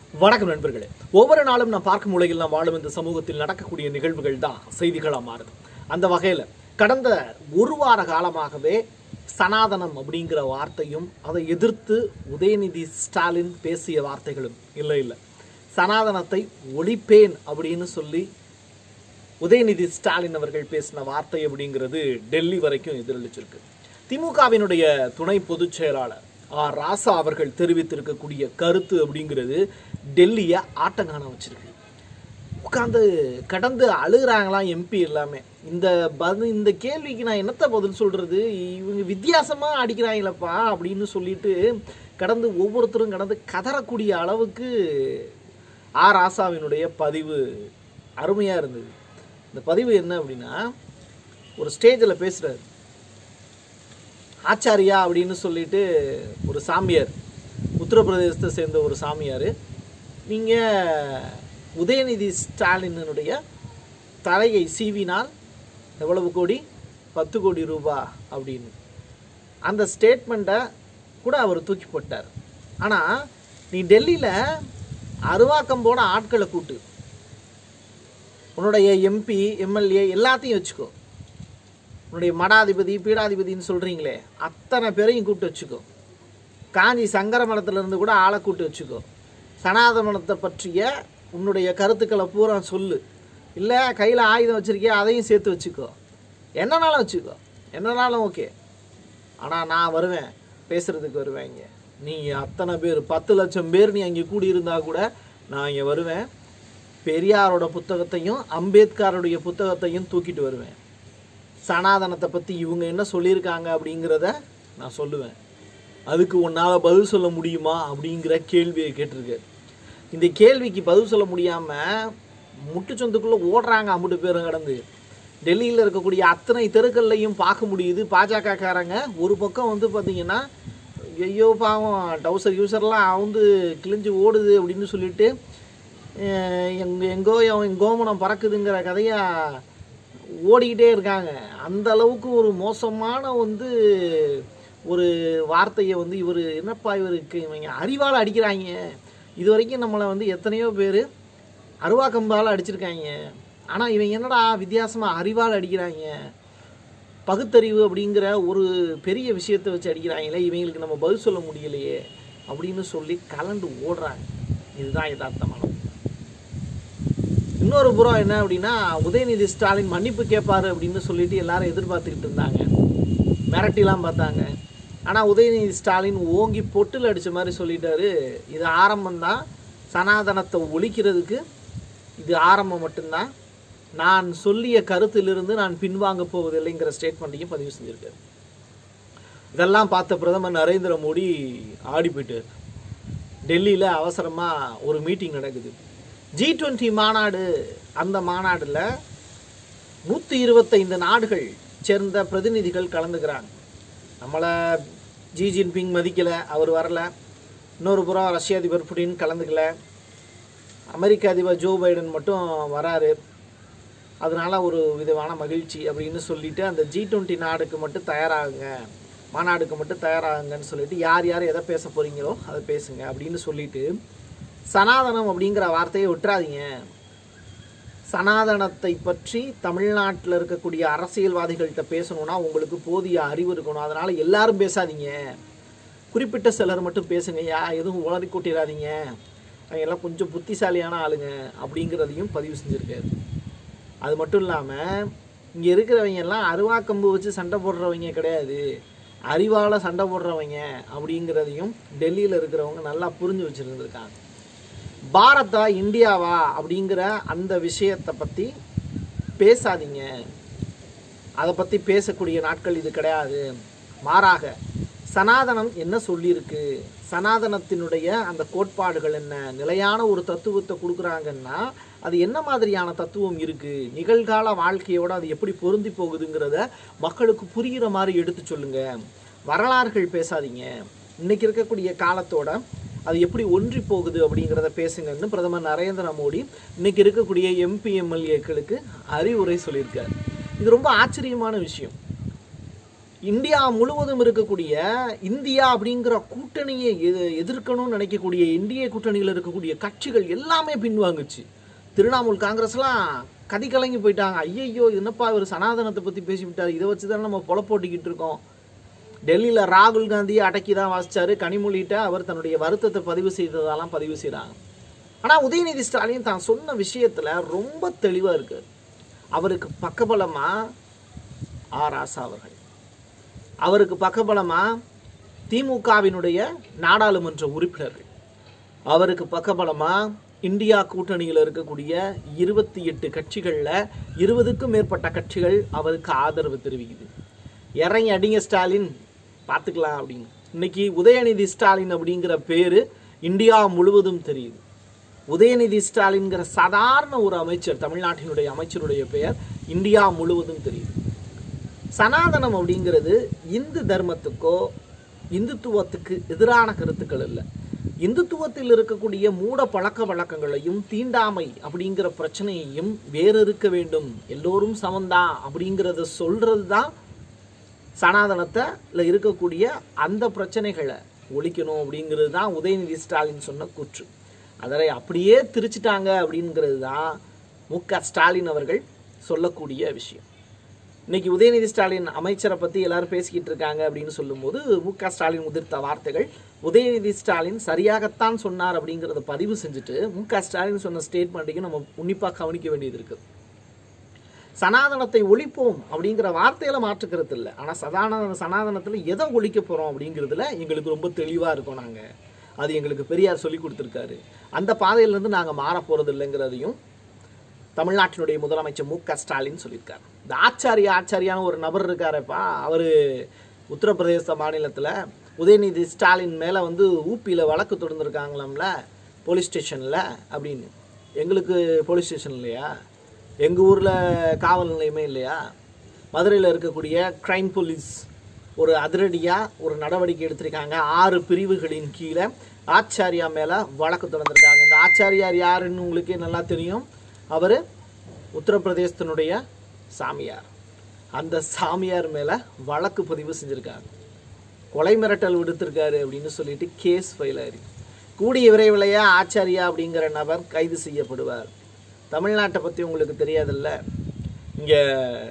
வணக்கம் நண்பர்களே ஒவ்வொரு நாளும் நான் பார்க்கும் உலகில் நாம் வாழும் இந்த சமூகத்தில் நடக்கக்கூடிய நிகழ்வுகள் தான் செய்திகளாக மாறுது அந்த வகையில் கடந்த ஒரு வார காலமாகவே சனாதனம் அப்படிங்கிற வார்த்தையும் அதை எதிர்த்து உதயநிதி ஸ்டாலின் பேசிய வார்த்தைகளும் இல்லை இல்லை சனாதனத்தை ஒழிப்பேன் அப்படின்னு சொல்லி உதயநிதி ஸ்டாலின் அவர்கள் பேசின வார்த்தை அப்படிங்கிறது டெல்லி வரைக்கும் எதிரொலிச்சிருக்கு திமுகவினுடைய துணை பொதுச் செயலாளர் ஆர் ராசா அவர்கள் தெரிவித்திருக்கக்கூடிய கருத்து அப்படிங்கிறது டெல்லியை ஆட்டங்காண வச்சிருக்கு உட்காந்து கடந்து அழுகுறாங்களாம் எம்பி எல்லாமே இந்த பதில் இந்த கேள்விக்கு நான் என்னத்த பதில் சொல்றது இவங்க வித்தியாசமா அடிக்கிறாங்களப்பா அப்படின்னு சொல்லிட்டு கடந்து ஒவ்வொருத்தரும் கடந்து கதறக்கூடிய அளவுக்கு ஆர் ராசாவினுடைய பதிவு அருமையா இருந்தது இந்த பதிவு என்ன அப்படின்னா ஒரு ஸ்டேஜில் பேசுறாரு ஆச்சாரியா அப்படின்னு சொல்லிட்டு ஒரு சாமியார் உத்தரப்பிரதேசத்தை சேர்ந்த ஒரு சாமியார் நீங்கள் உதயநிதி ஸ்டாலினுடைய தலையை சீவினால் எவ்வளவு கோடி பத்து கோடி ரூபா அப்படின்னு அந்த ஸ்டேட்மெண்ட்டை கூட அவர் தூக்கி போட்டார் ஆனால் நீ டெல்லியில் அருவாக்கம் போன ஆட்களை கூட்டு உன்னுடைய எம்பி எம்எல்ஏ எல்லாத்தையும் வச்சுக்கோ உன்னுடைய மடாதிபதி பீடாதிபதின்னு சொல்கிறீங்களே அத்தனை பேரையும் கூப்பிட்டு வச்சுக்கோ காஞ்சி சங்கர மடத்துலேருந்து கூட ஆளை கூப்பிட்டு வச்சுக்கோ சனாதனத்தை பற்றிய உன்னுடைய கருத்துக்களை பூரா சொல்லு இல்லை கையில் ஆயுதம் வச்சுருக்கியா அதையும் சேர்த்து வச்சுக்கோ என்னனாலும் வச்சுக்கோ என்னனாலும் ஓகே ஆனால் நான் வருவேன் பேசுகிறதுக்கு வருவேன் இங்கே நீங்கள் அத்தனை பேர் பத்து லட்சம் பேர் நீ அங்கே கூடியிருந்தா கூட நான் இங்கே வருவேன் பெரியாரோட புத்தகத்தையும் அம்பேத்கருடைய புத்தகத்தையும் தூக்கிட்டு வருவேன் சனாதனத்தை பற்றி இவங்க என்ன சொல்லியிருக்காங்க அப்படிங்கிறத நான் சொல்லுவேன் அதுக்கு உன்னால் பதில் சொல்ல முடியுமா அப்படிங்கிற கேள்வியை கேட்டிருக்கு இந்த கேள்விக்கு பதில் சொல்ல முடியாமல் முட்டுச்சந்துக்குள்ளே ஓடுறாங்க அம்புட்டு பேரும் கடந்து டெல்லியில் இருக்கக்கூடிய அத்தனை தெருக்கள்லையும் பார்க்க முடியுது பாஜகக்காரங்க ஒரு பக்கம் வந்து பார்த்தீங்கன்னா ஐயோ பாவம் டவுசர் யூசர்லாம் வந்து கிழிஞ்சு ஓடுது அப்படின்னு சொல்லிட்டு அஹ் எங்க எங்கோ என் கோமனம் பறக்குதுங்கிற கதையாக ஓடிக்கிட்டே இருக்காங்க அந்த அளவுக்கு ஒரு மோசமான வந்து ஒரு வார்த்தையை வந்து இவர் என்னப்பா இவருக்கு இவங்க அறிவால் அடிக்கிறாங்க இது வரைக்கும் நம்மளை வந்து எத்தனையோ பேர் அருவாக்கம்பால் அடிச்சிருக்காங்க ஆனால் இவங்க என்னடா வித்தியாசமாக அறிவால் அடிக்கிறாங்க பகுத்தறிவு அப்படிங்கிற ஒரு பெரிய விஷயத்தை வச்சு அடிக்கிறாங்களே இவங்களுக்கு நம்ம பதில் சொல்ல முடியலையே அப்படின்னு சொல்லி கலண்டு ஓடுறாங்க இதுதான் யதார்த்தமான இன்னொரு புறம் என்ன அப்படின்னா உதயநிதி ஸ்டாலின் மன்னிப்பு கேட்பாரு அப்படின்னு சொல்லிட்டு எல்லாரும் எதிர்பார்த்துக்கிட்டு இருந்தாங்க மிரட்டிலாம் பார்த்தாங்க ஆனால் உதயநிதி ஸ்டாலின் ஓங்கி பொட்டில் அடித்த மாதிரி சொல்லிட்டாரு இது ஆரம்பம்தான் சனாதனத்தை ஒழிக்கிறதுக்கு இது ஆரம்பம் மட்டும்தான் நான் சொல்லிய கருத்திலிருந்து நான் பின்வாங்க போவதில்லைங்கிற ஸ்டேட்மெண்ட்டையும் பதிவு செஞ்சிருக்காரு இதெல்லாம் பார்த்த பிரதமர் நரேந்திர மோடி ஆடி போயிட்டார் டெல்லியில் அவசரமாக ஒரு மீட்டிங் நடக்குது ஜி டுவெண்ட்டி மாநாடு அந்த மாநாடில் நூற்றி இருபத்தைந்து நாடுகள் சேர்ந்த பிரதிநிதிகள் கலந்துக்கிறாங்க நம்மளை ஜி ஜின்பிங் மதிக்கலை அவர் வரல இன்னொரு புறம் ரஷ்ய அதிபர் புடின் கலந்துக்கல அமெரிக்க அதிபர் ஜோ பைடன் மட்டும் வராரு அதனால ஒரு விதமான மகிழ்ச்சி அப்படின்னு சொல்லிட்டு அந்த ஜி டுவெண்ட்டி நாடுக்கு மட்டும் தயாராகுங்க மாநாடுக்கு மட்டும் தயாராகுங்கன்னு சொல்லிட்டு யார் யார் எதை பேச போறீங்களோ அதை பேசுங்க அப்படின்னு சொல்லிட்டு சனாதனம் அப்படிங்கிற வார்த்தையை விட்டுறாதீங்க சனாதனத்தை பற்றி தமிழ்நாட்டில் இருக்கக்கூடிய அரசியல்வாதிகள்கிட்ட பேசணும்னா உங்களுக்கு போதிய அறிவு இருக்கணும் அதனால எல்லாரும் பேசாதீங்க குறிப்பிட்ட சிலர் மட்டும் பேசுங்க யா எதுவும் உளறி கொட்டிடாதீங்க அவங்க எல்லாம் கொஞ்சம் புத்திசாலியான ஆளுங்க அப்படிங்கிறதையும் பதிவு செஞ்சுருக்காரு அது மட்டும் இல்லாமல் இங்கே இருக்கிறவங்க எல்லாம் அருவாக்கம்பு வச்சு சண்டை போடுறவங்க கிடையாது அறிவால் சண்டை போடுறவங்க அப்படிங்கிறதையும் டெல்லியில் இருக்கிறவங்க நல்லா புரிஞ்சு வச்சுருந்துருக்காங்க பாரதா இந்தியாவா அப்படிங்கிற அந்த விஷயத்தை பற்றி பேசாதீங்க அதை பற்றி பேசக்கூடிய நாட்கள் இது கிடையாது மாறாக சனாதனம் என்ன சொல்லியிருக்கு சனாதனத்தினுடைய அந்த கோட்பாடுகள் என்ன நிலையான ஒரு தத்துவத்தை கொடுக்குறாங்கன்னா அது என்ன மாதிரியான தத்துவம் இருக்குது நிகழ்கால வாழ்க்கையோட அது எப்படி பொருந்தி போகுதுங்கிறத மக்களுக்கு புரிகிற மாதிரி எடுத்து சொல்லுங்க வரலாறுகள் பேசாதீங்க இன்னைக்கு இருக்கக்கூடிய காலத்தோட அது எப்படி ஒன்றி போகுது அப்படிங்கிறத பேசுங்கன்னு பிரதமர் நரேந்திர மோடி இன்னைக்கு இருக்கக்கூடிய எம்பி எம்எல்ஏக்களுக்கு அறிவுரை சொல்லியிருக்காரு இது ரொம்ப ஆச்சரியமான விஷயம் இந்தியா முழுவதும் இருக்கக்கூடிய இந்தியா அப்படிங்கிற கூட்டணியை எ- எதிர்க்கணும்னு நினைக்கக்கூடிய இந்திய கூட்டணியில் இருக்கக்கூடிய கட்சிகள் எல்லாமே பின்வாங்குச்சு திரிணாமுல் காங்கிரஸ்லாம் கதி கலங்கி போயிட்டாங்க ஐயையோ இது என்னப்பா இவர் சனாதனத்தை பற்றி பேசிவிட்டார் இதை வச்சு தானே நம்ம பொழப்போட்டிக்கிட்டு இருக்கோம் டெல்லியில் ராகுல் காந்தியை அடக்கி தான் வாசிச்சாரு கனிமொழிகிட்ட அவர் தன்னுடைய வருத்தத்தை பதிவு செய்ததெல்லாம் பதிவு செய்கிறாங்க ஆனால் உதயநிதி ஸ்டாலின் தான் சொன்ன விஷயத்தில் ரொம்ப தெளிவாக இருக்கு அவருக்கு பக்கபலமாக ஆர் ஆசா அவர்கள் அவருக்கு பக்கபலமா திமுகவினுடைய நாடாளுமன்ற உறுப்பினர்கள் அவருக்கு பக்கபலமா இந்தியா கூட்டணியில் இருக்கக்கூடிய இருபத்தி எட்டு கட்சிகளில் இருபதுக்கும் மேற்பட்ட கட்சிகள் அவருக்கு ஆதரவு தெரிவிக்குது இறங்கி அடிங்க ஸ்டாலின் பார்த்துக்கலாம் அப்படின்னு இன்னைக்கு உதயநிதி ஸ்டாலின் அப்படிங்கிற பேரு இந்தியா முழுவதும் தெரியுது உதயநிதி ஸ்டாலின்கிற சாதாரண ஒரு அமைச்சர் தமிழ்நாட்டினுடைய அமைச்சருடைய பெயர் இந்தியா முழுவதும் தெரியுது சனாதனம் அப்படிங்கிறது இந்து தர்மத்துக்கோ இந்துத்துவத்துக்கு எதிரான கருத்துக்கள் இல்லை இந்துத்துவத்தில் இருக்கக்கூடிய மூட பழக்க வழக்கங்களையும் தீண்டாமை அப்படிங்கிற பிரச்சனையையும் வேறு இருக்க வேண்டும் எல்லோரும் சமந்தான் அப்படிங்கிறத சொல்றது தான் சனாதனத்தில் இருக்கக்கூடிய அந்த பிரச்சனைகளை ஒழிக்கணும் அப்படிங்கிறது தான் உதயநிதி ஸ்டாலின் சொன்ன கூற்று அதை அப்படியே திரிச்சிட்டாங்க அப்படிங்கிறது தான் மு க ஸ்டாலின் அவர்கள் சொல்லக்கூடிய விஷயம் இன்னைக்கு உதயநிதி ஸ்டாலின் அமைச்சரை பற்றி எல்லாரும் பேசிக்கிட்டு இருக்காங்க அப்படின்னு சொல்லும்போது மு க ஸ்டாலின் உதிர்த்த வார்த்தைகள் உதயநிதி ஸ்டாலின் சரியாகத்தான் சொன்னார் அப்படிங்கிறத பதிவு செஞ்சுட்டு மு க ஸ்டாலின் சொன்ன ஸ்டேட்மெண்ட்டையும் நம்ம உன்னிப்பாக கவனிக்க வேண்டியது இருக்குது சனாதனத்தை ஒழிப்போம் அப்படிங்கிற வார்த்தையில மாற்றுக்கிறது இல்லை ஆனால் சதான சனாதனத்தில் எதை ஒழிக்க போகிறோம் அப்படிங்கிறதுல எங்களுக்கு ரொம்ப தெளிவாக இருக்கோம் நாங்கள் அது எங்களுக்கு பெரியார் சொல்லி கொடுத்துருக்காரு அந்த பாதையிலேருந்து நாங்கள் மாற போகிறது இல்லைங்கிறதையும் தமிழ்நாட்டினுடைய முதலமைச்சர் மு க ஸ்டாலின் சொல்லியிருக்காரு இந்த ஆச்சாரியா ஆச்சாரியான ஒரு நபர் இருக்காரப்பா அவர் உத்தரப்பிரதேச மாநிலத்தில் உதயநிதி ஸ்டாலின் மேலே வந்து ஊப்பியில் வழக்கு தொடர்ந்துருக்காங்களாம்ல போலீஸ் ஸ்டேஷனில் அப்படின்னு எங்களுக்கு போலீஸ் ஸ்டேஷன் இல்லையா எங்கள் ஊரில் காவல் நிலையமே இல்லையா மதுரையில் இருக்கக்கூடிய கிரைம் போலீஸ் ஒரு அதிரடியாக ஒரு நடவடிக்கை எடுத்திருக்காங்க ஆறு பிரிவுகளின் கீழே ஆச்சாரியா மேலே வழக்கு தொடர்ந்துருக்காங்க இந்த ஆச்சாரியார் யாருன்னு உங்களுக்கே நல்லா தெரியும் அவர் உத்தரப்பிரதேசத்தினுடைய சாமியார் அந்த சாமியார் மேலே வழக்கு பதிவு செஞ்சுருக்காங்க கொலை மிரட்டல் விடுத்திருக்காரு அப்படின்னு சொல்லிட்டு கேஸ் ஃபைல் ஆயிருக்கு கூடிய விரைவிலேயே ஆச்சாரியா அப்படிங்கிற நபர் கைது செய்யப்படுவார் தமிழ்நாட்டை பற்றி உங்களுக்கு தெரியாதுல்ல இங்கே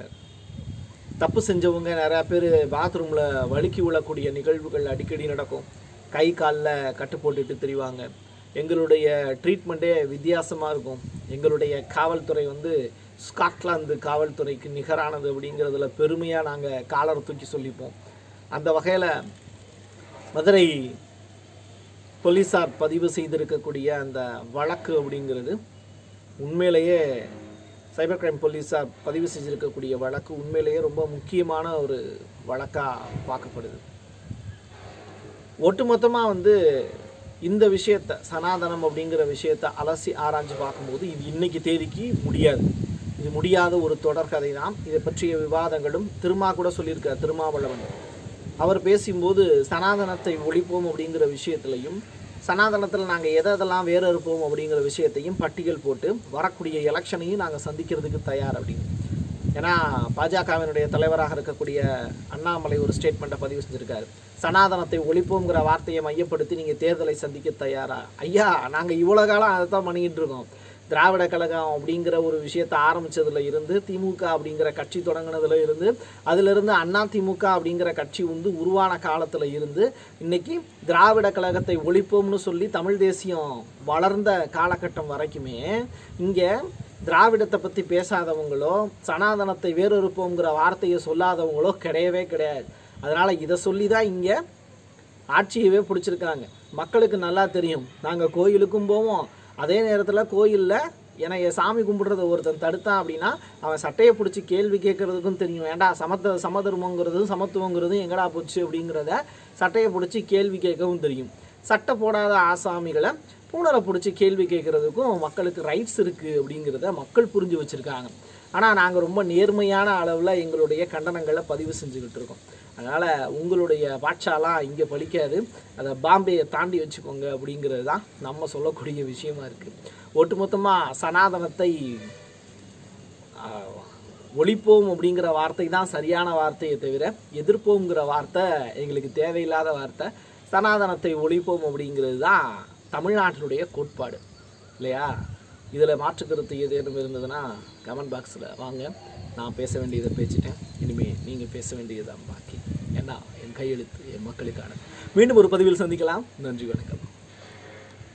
தப்பு செஞ்சவங்க நிறையா பேர் பாத்ரூமில் வழுக்கி விழக்கூடிய நிகழ்வுகள் அடிக்கடி நடக்கும் கை காலில் கட்டு போட்டுட்டு திரிவாங்க எங்களுடைய ட்ரீட்மெண்ட்டே வித்தியாசமாக இருக்கும் எங்களுடைய காவல்துறை வந்து ஸ்காட்லாந்து காவல்துறைக்கு நிகரானது அப்படிங்கிறதுல பெருமையாக நாங்கள் காலரை தூக்கி சொல்லிப்போம் அந்த வகையில் மதுரை போலீஸார் பதிவு செய்திருக்கக்கூடிய அந்த வழக்கு அப்படிங்கிறது உண்மையிலேயே சைபர் கிரைம் போலீஸார் பதிவு செஞ்சிருக்கக்கூடிய வழக்கு உண்மையிலேயே ரொம்ப முக்கியமான ஒரு வழக்காக பார்க்கப்படுது ஒட்டுமொத்தமாக வந்து இந்த விஷயத்த சனாதனம் அப்படிங்கிற விஷயத்த அலசி ஆராய்ஞ்சு பார்க்கும்போது இது இன்னைக்கு தேதிக்கு முடியாது இது முடியாத ஒரு தொடர்கதை தான் இதை பற்றிய விவாதங்களும் திருமா கூட சொல்லியிருக்கார் திருமாவளவன் அவர் பேசும்போது சனாதனத்தை ஒழிப்போம் அப்படிங்கிற விஷயத்துலையும் சனாதனத்தில் நாங்கள் எதை எதெல்லாம் வேற இருப்போம் அப்படிங்கிற விஷயத்தையும் பட்டியல் போட்டு வரக்கூடிய எலெக்ஷனையும் நாங்கள் சந்திக்கிறதுக்கு தயார் அப்படின்னு ஏன்னா பாஜகவினுடைய தலைவராக இருக்கக்கூடிய அண்ணாமலை ஒரு ஸ்டேட்மெண்ட்டை பதிவு செஞ்சிருக்காரு சனாதனத்தை ஒழிப்போங்கிற வார்த்தையை மையப்படுத்தி நீங்கள் தேர்தலை சந்திக்க தயாரா ஐயா நாங்கள் இவ்வளோ காலம் அதை தான் பண்ணிக்கிட்டு இருக்கோம் திராவிட கழகம் அப்படிங்கிற ஒரு விஷயத்தை ஆரம்பிச்சதுல இருந்து திமுக அப்படிங்கிற கட்சி தொடங்கினதுல இருந்து அதிலிருந்து அண்ணா திமுக அப்படிங்கிற கட்சி வந்து உருவான காலத்துல இருந்து இன்னைக்கு திராவிட கழகத்தை ஒழிப்போம்னு சொல்லி தமிழ் தேசியம் வளர்ந்த காலகட்டம் வரைக்குமே இங்க திராவிடத்தை பத்தி பேசாதவங்களோ சனாதனத்தை வேறொருப்போங்கிற வார்த்தையை சொல்லாதவங்களோ கிடையவே கிடையாது அதனால இதை சொல்லி தான் இங்க ஆட்சியவே பிடிச்சிருக்காங்க மக்களுக்கு நல்லா தெரியும் நாங்கள் கோயிலுக்கும் போவோம் அதே நேரத்தில் கோயிலில் என்னைய சாமி கும்பிடுறத ஒருத்தன் தடுத்தான் அப்படின்னா அவன் சட்டையை பிடிச்சி கேள்வி கேட்கறதுக்கும் தெரியும் வேண்டாம் சமத்த சமதர்மங்கிறதும் சமத்துவங்கிறதும் எங்கடா போச்சு அப்படிங்கிறத சட்டையை பிடிச்சி கேள்வி கேட்கவும் தெரியும் சட்டை போடாத ஆசாமிகளை பூனரை பிடிச்சி கேள்வி கேட்கறதுக்கும் மக்களுக்கு ரைட்ஸ் இருக்குது அப்படிங்கிறத மக்கள் புரிஞ்சு வச்சுருக்காங்க ஆனால் நாங்கள் ரொம்ப நேர்மையான அளவில் எங்களுடைய கண்டனங்களை பதிவு செஞ்சுக்கிட்டு இருக்கோம் அதனால் உங்களுடைய பாட்சாலாம் இங்கே பலிக்காது அதை பாம்பேயை தாண்டி வச்சுக்கோங்க அப்படிங்கிறது தான் நம்ம சொல்லக்கூடிய விஷயமா இருக்குது ஒட்டுமொத்தமாக சனாதனத்தை ஆஹ், ஒழிப்போம் அப்படிங்கிற வார்த்தை தான் சரியான வார்த்தையை தவிர எதிர்ப்போங்கிற வார்த்தை எங்களுக்கு தேவையில்லாத வார்த்தை சனாதனத்தை ஒழிப்போம் அப்படிங்கிறது தான் தமிழ்நாட்டினுடைய கோட்பாடு இல்லையா இதில் மாற்றுக்கருத்து ஏதேனும் இருந்ததுன்னா கமெண்ட் பாக்ஸில் வாங்க நான் பேச வேண்டியதை பேசிட்டேன் இனிமேல் நீங்கள் பேச வேண்டியதுதான் பாக்கி ஏன்னா என் கையெழுத்து என் மக்களுக்கான மீண்டும் ஒரு பதிவில் சந்திக்கலாம் நன்றி வணக்கம்